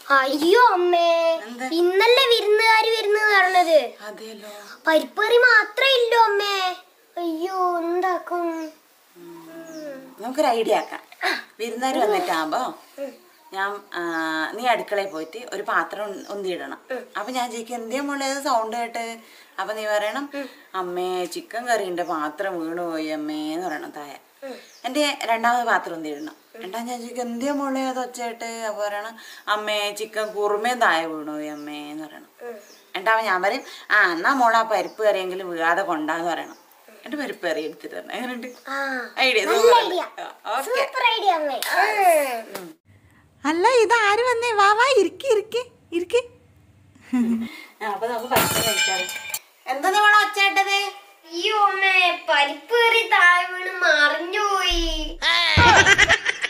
അയ്യോ അമ്മേ എന്താ? ഇന്നല്ലേ വിരുന്നുകാര് വരുന്നത് പറഞ്ഞത് അതെയല്ലോ പരിപ്പറി മാത്രമേ ഇല്ലോ അമ്മേ അയ്യോ എന്താക്കും നമുക്കൊരു ഐഡിയ ആക്കാം വിരുന്നാര് വന്നിട്ടാകുമ്പോ ഞാൻ ആ, നീ അടുക്കളയിൽ പോയിട്ട് ഒരു പാത്രം ഉ- ഉന്തിയിടണം അപ്പൊ ഞാൻ ചോദിക്കും എന്തേ മോളെ സൗണ്ട് കേട്ട് അപ്പൊ നീ പറയണം അമ്മേ ചിക്കൻ കറീന്റെ പാത്രം വീണു പോയി അമ്മേ എന്ന് പറയണം തായ എന്റെ രണ്ടാമത് പാത്രം ഉന്തിയിടണം രണ്ടാം ഞാൻ ചോദിക്കും എന്തേ മോളെ അത് ഒച്ചയായിട്ട് അപ്പൊ പറയണം അമ്മേ ചിക്കൻ കുറുമയും തായ വീണു പോയി അമ്മേ എന്ന് പറയണം രണ്ടാമത് ഞാൻ പറയും ആ എന്നാ മോളെ ആ പരിപ്പ് കറിയെങ്കിലും വീഴാതെ കൊണ്ടാന്ന് പറയണം എന്റെ പരിപ്പ് കറി എടുത്തിട്ട് തരണം എങ്ങനെയുണ്ട് ആ ഐഡിയ നല്ല ഐഡിയ ഓക്കെ സൂപ്പർ ഐഡിയ അമ്മേ ഉം. അല്ല ഇത് ആര് വന്നേ വാ വാ ഇരിക്കി ഇരിക്കി ഇരിക്കി അപ്പൊ നമുക്ക് ഭക്ഷണം കഴിക്കാം എന്താ നിങ്ങളെ ഒച്ചയിട്ടത് അയ്യോ അമ്മേ പരിപ്പ് കറി താഴെ വീണ് മറിഞ്ഞുപോയി